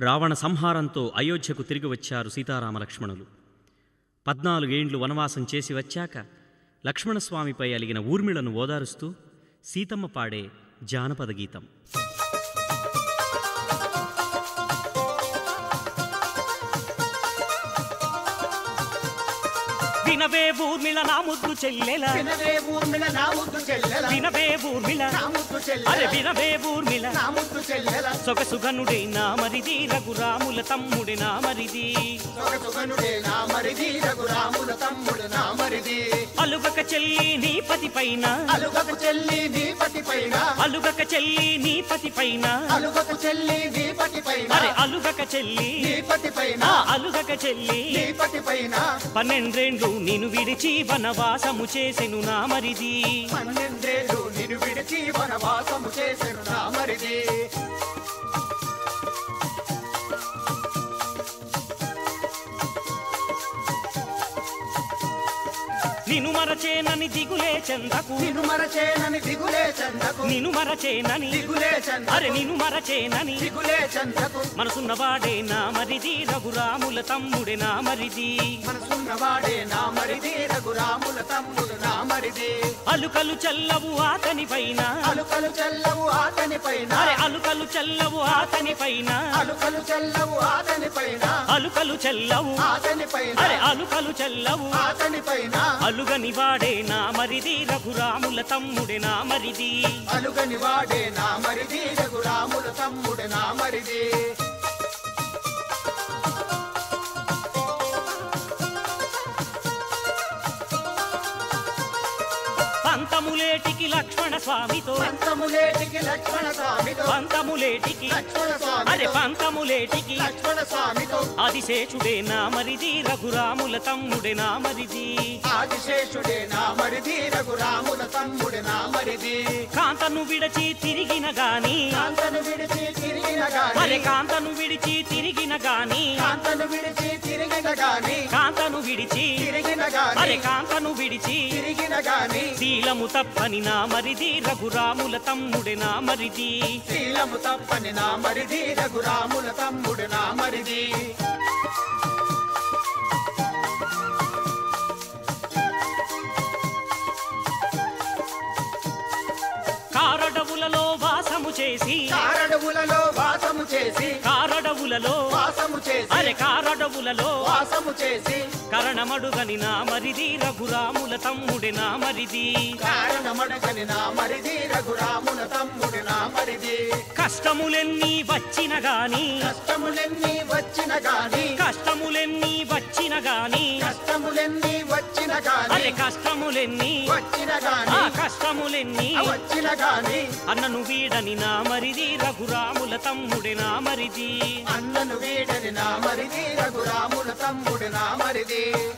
రావణ సంహారంతో అయోధ్యకు తిరిగి వచ్చారు సీతారామ లక్ష్మణులు పద్నాలుగేండ్లు వనవాసం చేసి వచ్చాక లక్ష్మణస్వామిపై అలిగిన ఊర్మిళను ఓదారుస్తూ సీతమ్మ పాడే జానపద గీతం వినవే ఊర్మిళ నా ముద్దు చెల్లెల వినవే ఊర్మిళ నా ముద్దు చెల్లెల వినవే ఊర్మిళ నా ముద్దు అరే చెల్లెల వినవే ఊర్మిళ నా ముద్దు చెల్లెల సొగసుగనుడే నా మరిది రఘురాముల తమ్ముడి నా మరిది సొగసుగనుడే నా మరిది రఘురాముల తమ్ముడు నా మరిది అలుగక చెల్లి నీ పతి పైన అలుగకు చెల్లి నీ పతి పైన అలుగక చెల్లి నీ పతి పైన అలుగకు చెల్లి నీ పతి పైన అరే అలుగక చెల్లి నీ పతి పైన ఆ అలుగక చెల్లి నీ పతి పైన పన్నెండ్రేండ్లు నిన్ను విడిచి వనవాసము చేసెను నా మరిది పన్నెండేళ్ళు నిన్ను విడిచి వనవాసము చేసెను నా మరిది నిన్ను మరచేనని దిగులే చందకు నిన్ను మరచేనని దిగులే చందకు నిన్ను మరచేనని దిగులే అరే చందకు నిన్ను మరచేనని దిగులే చందకు మనసున్నవాడే నా మరిది రఘురాముల తమ్ముడే నా మరిది మనసున్నవాడే నా మరిది రఘురాముల తమ్ముడు నా మరిది అలుకలు చల్లవు ఆతని పైన అలుకలు చల్లవు ఆతని పైన అరే అలుకలు చల్లవు ఆతని పైన అలుకలు చల్లవు ఆతని పైన అలుకలు చల్లవు ఆతని పైన అరే అలుకలు చల్లవు ఆతని పైన అలుగని వాడే నా మరిది రఘురాముల తమ్ముడే నా మరిది అలుగని వాడే నా మరిది రఘురాముల తమ్ముడు నా మరిది పంతములేటికి లక్ష్మణ స్వామితో పంతములేటికి లక్ష్మణ స్వామితో పంతములేటికి లక్ష్మణ అరే స్వామితో పంతములేటికి లక్ష్మణ స్వామితో ఆదిశేషుడే నా మరిది రఘురాముల తమ్ముడే నా మరిది ఆదిశేషుడే నా మరిది రఘురాముల తమ్ముడు నా మరిది కాంతను విడచి తిరిగిన గాని కాంతను విడిచి తిరిగిన అరే గాని కాంతను విడిచి తిరిగిన గాని కాంతను విడిచి తిరిగిన గాని కాంతను విడిచి తిరిగిన అరే గాని కాంతను విడిచి తిరిగిన గాని శీలము తప్పని నా మరిది రఘురాముల తమ్ముడే నా మరిది శీలము తప్పని నా మరిది రఘురాముల తమ్ముడు నా మరిది కారడవులలో వాసము చేసి కారడవులలో వాసము చేసి కారడవులలో వాసము చేసి అరే కారడవులలో వాసము చేసి కరణమడుగని నా మరిది రఘురాముల తమ్ముడే నా మరిది కారణమడగని నా మరిది రఘురాముల తమ్ముడు నా మరిది కష్టములెన్ని వచ్చిన గాని కష్టములెన్ని వచ్చిన గాని కష్టములెన్ని వచ్చిన గాని కష్టములెన్ని వచ్చిన అరే గాని కష్టములెన్ని వచ్చిన ఆ గాని కష్టములెన్ని వచ్చిన గాని అన్నను వీడని నా మరిది రఘురాముల తమ్ముడే నా మరిది అన్నను వీడని నా మరిది రఘురాముల తమ్ముడు నా మరిది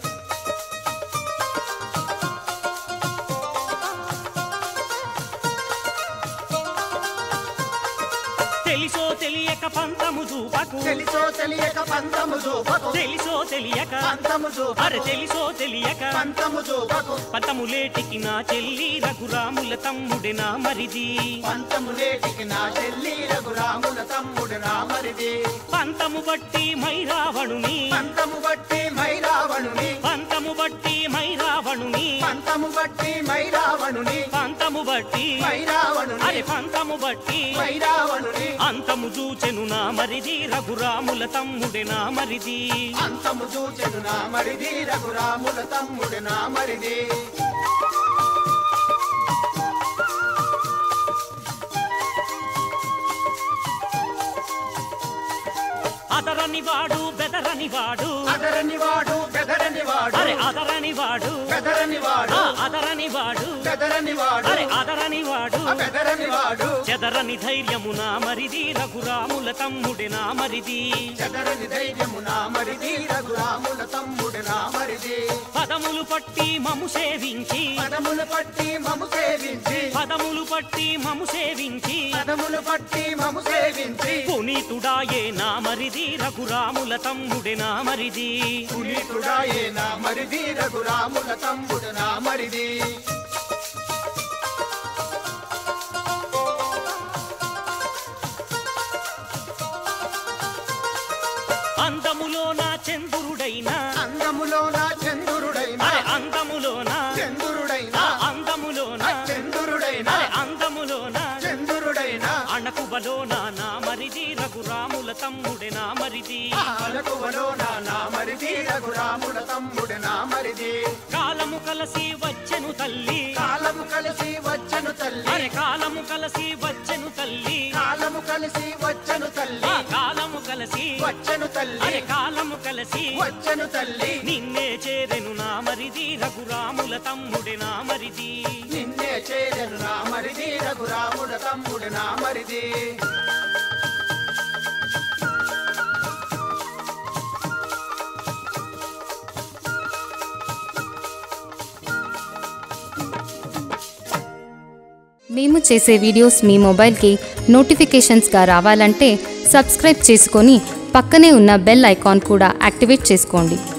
తెలిసో తెలియక పంతము చూపకు తెలిసో తెలియక పంతము చూపకు తెలిసో తెలియక పంతము అరే చూపకు తెలిసో తెలియక పంతము చూపకు పంతములేటికి నా చెల్లి రఘురాముల తమ్ముడే నా మరిది పంతము లేటికి నా చెల్లి రఘురాముల తమ్ముడు నా మరిది పంతము బట్టి మైరావణుని పంతము బట్టి మైరావణుని పంతము బట్టి మైరావణుని పంతము బట్టి మైరావణుని పంతము బట్టి మైరావణుని అరే పంతము బట్టి మైరావణుని అంతము చూచెను నా మరిది రఘురాముల తమ్ముడే నా మరిది అంతము చూచెను నా మరిది రఘురాముల తమ్ముడు నా మరిది అదరని వాడు బెదరని వాడు అదరని వాడు బెదరని వాడు అరే అదరని వాడు బెదరని వాడు ఆ అదరని వాడు బెదరని వాడు అరే అదరని వాడు ఆ బెదరని వాడు చెదరని ధైర్యము నా మరిది రఘురాముల తమ్ముడే నా మరిది చెదరని ధైర్యము నా మరిది రఘురాముల తమ్ముడు నా మరిది పదములు పట్టి మము సేవించి పదములు పట్టి మము సేవించి పదములు పట్టి మము సేవించి పదములు పట్టి మము సేవించి పునీతుడాయే నా మరిది రఘురాముల తమ్ముడే నా మరిది పునీతుడాయే నా మరిది రఘురాముల తమ్ముడు నా మరిది అలకువలో నా నామరిది రఘురాముల తమ్ముడే నామరిది అలకువలో నా నామరిది రఘురాముల తమ్ముడు నామరిది కాలము కలసి వచ్చెను తల్లి కాలము కలిసి వచ్చను తల్లి అరే కాలము కలసి వచ్చెను తల్లి కాలము కలిసి వచ్చను తల్లి ఆ కాలము కలసి వచ్చను తల్లి అరే కాలము కలసి వచ్చను తల్లి నిన్నే చేరెను నామరిది రఘురాముల తమ్ముడే నామరిది నిన్నే చేరను నామరిది రఘురాముల తమ్ముడు నామరిది మేము చేసే వీడియోస్ మీ మొబైల్కి నోటిఫికేషన్స్గా రావాలంటే సబ్స్క్రైబ్ చేసుకొని పక్కనే ఉన్న బెల్ ఐకాన్ కూడా యాక్టివేట్ చేసుకోండి